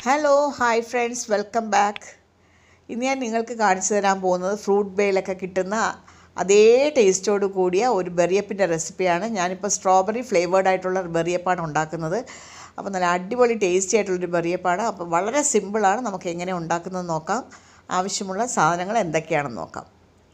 hello hi friends welcome back ഇന്ന് ഞാൻ നിങ്ങൾക്ക് കാണിച്ചു തരാൻ പോകുന്നത് ഫ്രൂട്ട് ബേയിലൊക്കെ കിട്ടുന്ന അതേ ടേസ്റ്റോട് കൂടിയ ഒരു ബെറിയപ്പിൻ്റെ റെസിപ്പിയാണ് ഞാനിപ്പോൾ സ്ട്രോബെറി ഫ്ലേവേർഡ് ആയിട്ടുള്ള ബെറിയപ്പാണ് ഉണ്ടാക്കുന്നത് അപ്പോൾ നല്ല അടിപൊളി ടേസ്റ്റി ആയിട്ടുള്ളൊരു ബെറിയപ്പാണ് അപ്പോൾ വളരെ സിമ്പിളാണ് നമുക്ക് എങ്ങനെ ഉണ്ടാക്കുന്നത് നോക്കാം ആവശ്യമുള്ള സാധനങ്ങൾ എന്തൊക്കെയാണെന്ന് നോക്കാം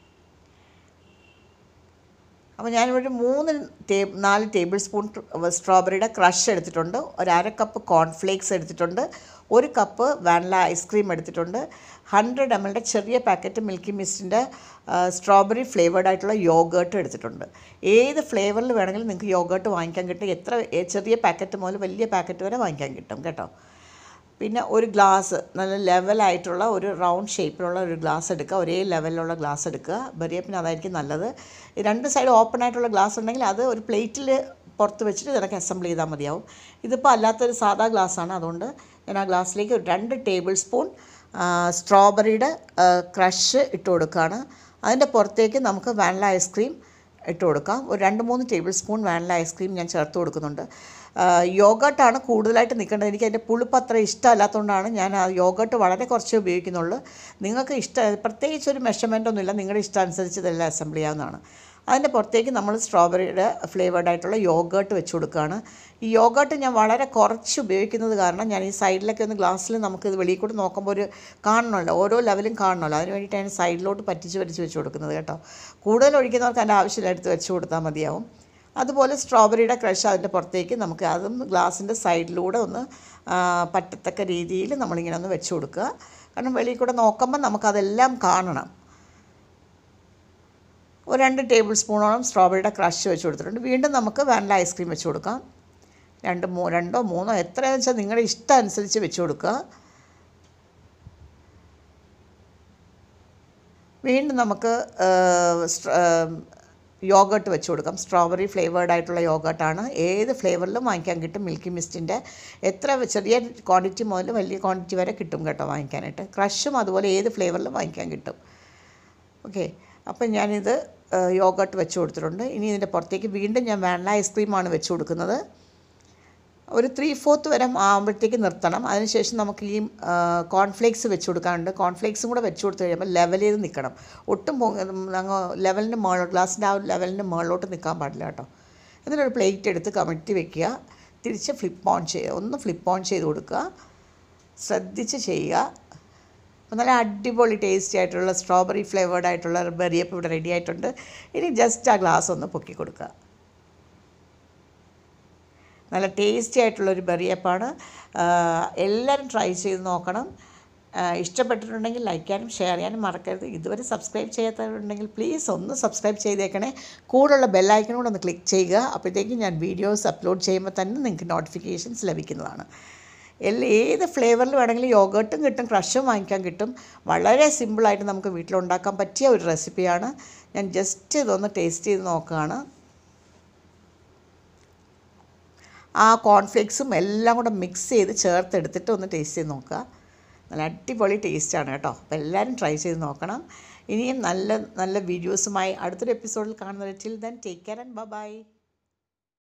അപ്പോൾ ഞാനിവിടെ മൂന്ന് ടേ നാല് ടേബിൾ സ്പൂൺ സ്ട്രോബെറിയുടെ ക്രഷ് എടുത്തിട്ടുണ്ട് ഒരു അര കപ്പ് കോൺഫ്ലേക്സ് എടുത്തിട്ടുണ്ട് ഒരു കപ്പ് വാനില ഐസ്ക്രീം എടുത്തിട്ടുണ്ട് ഹൺഡ്രഡ് എം എല്ലിൻ്റെ ചെറിയ പാക്കറ്റ് മിൽക്കി മിസ്റ്റിൻ്റെ സ്ട്രോബെറി ഫ്ലേവേർഡ് ആയിട്ടുള്ള യോഗേർട്ട് എടുത്തിട്ടുണ്ട് ഏത് ഫ്ലേവറിൽ വേണമെങ്കിലും നിങ്ങൾക്ക് യോഗേർട്ട് വാങ്ങിക്കാൻ കിട്ടും എത്ര ചെറിയ പാക്കറ്റ് മുതൽ വലിയ പാക്കറ്റ് വരെ വാങ്ങിക്കാൻ കിട്ടും കേട്ടോ പിന്നെ ഒരു ഗ്ലാസ് നല്ല ലെവലായിട്ടുള്ള ഒരു റൗണ്ട് ഷേപ്പിലുള്ള ഒരു ഗ്ലാസ് എടുക്കുക ഒരേ ലെവലിലുള്ള ഗ്ലാസ് എടുക്കുക ബരിയപ്പിന് അതായിരിക്കും നല്ലത് രണ്ട് സൈഡ് ഓപ്പൺ ആയിട്ടുള്ള ഗ്ലാസ് ഉണ്ടെങ്കിൽ അത് ഒരു പ്ലേറ്റിൽ പുറത്ത് വെച്ചിട്ട് ഇതൊക്കെ അസംബിൾ ചെയ്താൽ മതിയാവും ഇതിപ്പോൾ അല്ലാത്തൊരു സാധാ ഗ്ലാസ്സാണ് അതുകൊണ്ട് ഞാൻ ആ ഗ്ലാസ്സിലേക്ക് ഒരു രണ്ട് ടേബിൾ സ്പൂൺ സ്ട്രോബെറിയുടെ ക്രഷ് ഇട്ട് കൊടുക്കുകയാണ് അതിൻ്റെ പുറത്തേക്ക് നമുക്ക് വാനില ഐസ്ക്രീം ഇട്ട് കൊടുക്കാം ഒരു രണ്ട് മൂന്ന് ടേബിൾ സ്പൂൺ വാനില ഐസ്ക്രീം ഞാൻ ചേർത്ത് കൊടുക്കുന്നുണ്ട് യോഗട്ടാണ് കൂടുതലായിട്ട് നിൽക്കേണ്ടത് എനിക്ക് അതിൻ്റെ പുളിപ്പ് അത്ര ഇഷ്ടമല്ലാത്തതുകൊണ്ടാണ് ഞാൻ ആ യോഗട്ട് വളരെ കുറച്ചേ ഉപയോഗിക്കുന്നുള്ളൂ നിങ്ങൾക്ക് ഇഷ്ടം പ്രത്യേകിച്ച് ഒരു മെഷർമെൻ്റ് ഒന്നുമില്ല നിങ്ങളുടെ ഇഷ്ടം അനുസരിച്ച് ഇതെല്ലാം അസംബിൾ ചെയ്യാവുന്നതാണ് അതിൻ്റെ പുറത്തേക്ക് നമ്മൾ സ്ട്രോബെറിയുടെ ഫ്ലേവേർഡ് ആയിട്ടുള്ള യോഗേർട്ട് വെച്ച് കൊടുക്കുകയാണ് ഈ യോഗേർട്ട് ഞാൻ വളരെ കുറച്ച് ഉപയോഗിക്കുന്നത് കാരണം ഞാൻ ഈ സൈഡിലൊക്കെ ഒന്ന് ഗ്ലാസ്സിൽ നമുക്ക് ഇത് വെളിയിൽ കൂടി നോക്കുമ്പോൾ ഒരു കാണണമല്ലോ ഓരോ ലെവലും കാണണമല്ലോ അതിന് വേണ്ടിയിട്ടാണ് സൈഡിലോട്ട് പറ്റിച്ച് പറ്റിച്ച് വെച്ച് കൊടുക്കുന്നത് കേട്ടോ കൂടുതൽ ഒഴിക്കുന്നവർക്ക് അതിൻ്റെ ആവശ്യമില്ല എടുത്ത് വെച്ച് കൊടുത്താൽ മതിയാവും അതുപോലെ സ്ട്രോബെറിയുടെ ക്രഷ് അതിൻ്റെ പുറത്തേക്ക് നമുക്ക് അതും ഗ്ലാസിൻ്റെ സൈഡിലൂടെ ഒന്ന് പറ്റത്തക്ക രീതിയിൽ നമ്മളിങ്ങനെ ഒന്ന് വെച്ച് കൊടുക്കുക കാരണം വെളിയിൽ കൂടെ നോക്കുമ്പോൾ നമുക്കതെല്ലാം കാണണം ഒരു രണ്ട് ടേബിൾ സ്പൂണോളം സ്ട്രോബെറിയുടെ ക്രഷ് വെച്ച് കൊടുത്തിട്ടുണ്ട് വീണ്ടും നമുക്ക് വാനില ഐസ്ക്രീം വെച്ച് കൊടുക്കാം രണ്ട് മൂ രണ്ടോ മൂന്നോ എത്രയാണെന്ന് വെച്ചാൽ നിങ്ങളുടെ ഇഷ്ടം അനുസരിച്ച് വെച്ച് കൊടുക്കുക വീണ്ടും നമുക്ക് യോഗട്ട് വെച്ച് കൊടുക്കാം സ്ട്രോബെറി ഫ്ലേവേർഡ് ആയിട്ടുള്ള യോഗട്ടാണ് ഏത് ഫ്ലേവറിലും വാങ്ങിക്കാൻ കിട്ടും മിൽക്കി മിസ്റ്റിൻ്റെ എത്ര ചെറിയ ക്വാണ്ടിറ്റി മുതൽ വലിയ ക്വാണ്ടിറ്റി വരെ കിട്ടും കേട്ടോ വാങ്ങിക്കാനായിട്ട് ക്രഷും അതുപോലെ ഏത് ഫ്ലേവറിലും വാങ്ങിക്കാൻ കിട്ടും ഓക്കെ അപ്പം ഞാനിത് യോഗട്ട് വെച്ച് കൊടുത്തിട്ടുണ്ട് ഇനി ഇതിൻ്റെ പുറത്തേക്ക് വീണ്ടും ഞാൻ വാനില ഐസ്ക്രീമാണ് വെച്ച് കൊടുക്കുന്നത് ഒരു ത്രീ ഫോർത്ത് വരെ ആകുമ്പോഴത്തേക്ക് നിർത്തണം അതിനുശേഷം നമുക്ക് ഈ കോൺഫ്ലേക്സ് വെച്ച് കൊടുക്കാനുണ്ട് കോൺഫ്ലേക്സും കൂടെ വെച്ച് കൊടുത്തു കഴിയുമ്പോൾ ലെവൽ ചെയ്ത് നിൽക്കണം ഒട്ടും അങ്ങ് ലെവലിൻ്റെ മുകളിൽ ഗ്ലാസിൻ്റെ ആ ലെവലിൻ്റെ മുകളിലോട്ട് നിൽക്കാൻ പാടില്ല കേട്ടോ എന്നിട്ടൊരു പ്ലേറ്റ് എടുത്ത് കമഴ്ത്തി വെക്കുക തിരിച്ച് ഫ്ലിപ്പ് ഓൺ ചെയ്യുക ഒന്ന് ഫ്ലിപ്പ് ഓൺ ചെയ്ത് കൊടുക്കുക ശ്രദ്ധിച്ച് ചെയ്യുക അപ്പോൾ നല്ല അടിപൊളി ടേസ്റ്റി ആയിട്ടുള്ള സ്ട്രോബെറി ഫ്ലേവേർഡ് ആയിട്ടുള്ള ബെറിയപ്പ് ഇവിടെ റെഡി ആയിട്ടുണ്ട് ഇനി ജസ്റ്റ് ആ ഗ്ലാസ് ഒന്ന് പൊക്കി കൊടുക്കുക നല്ല ടേസ്റ്റി ആയിട്ടുള്ളൊരു ബെറിയപ്പാണ് എല്ലാവരും ട്രൈ ചെയ്ത് നോക്കണം ഇഷ്ടപ്പെട്ടിട്ടുണ്ടെങ്കിൽ ലൈക്ക് ചെയ്യാനും ഷെയർ ചെയ്യാനും മറക്കരുത് ഇതുവരെ സബ്സ്ക്രൈബ് ചെയ്യാത്തവരുണ്ടെങ്കിൽ പ്ലീസ് ഒന്ന് സബ്സ്ക്രൈബ് ചെയ്തേക്കണേ കൂടെയുള്ള ബെല്ലൈക്കനും കൂടെ ഒന്ന് ക്ലിക്ക് ചെയ്യുക അപ്പോഴത്തേക്കും ഞാൻ വീഡിയോസ് അപ്ലോഡ് ചെയ്യുമ്പോൾ തന്നെ നിങ്ങൾക്ക് നോട്ടിഫിക്കേഷൻസ് ലഭിക്കുന്നതാണ് എല്ലാ ഏത് ഫ്ലേവറിൽ വേണമെങ്കിലും യോഗട്ടും കിട്ടും ക്രഷും വാങ്ങിക്കാൻ കിട്ടും വളരെ സിമ്പിളായിട്ട് നമുക്ക് വീട്ടിലുണ്ടാക്കാൻ പറ്റിയ ഒരു റെസിപ്പിയാണ് ഞാൻ ജസ്റ്റ് ഇതൊന്ന് ടേസ്റ്റ് ചെയ്ത് നോക്കുകയാണ് ആ കോൺഫ്ലേക്സും എല്ലാം കൂടെ മിക്സ് ചെയ്ത് ചേർത്തെടുത്തിട്ട് ഒന്ന് ടേസ്റ്റ് ചെയ്ത് നോക്കുക നല്ല അടിപൊളി ടേസ്റ്റാണ് കേട്ടോ അപ്പോൾ എല്ലാവരും ട്രൈ ചെയ്ത് നോക്കണം ഇനിയും നല്ല നല്ല വീഡിയോസുമായി അടുത്തൊരു എപ്പിസോഡിൽ കാണുന്നവരെ till then take care and by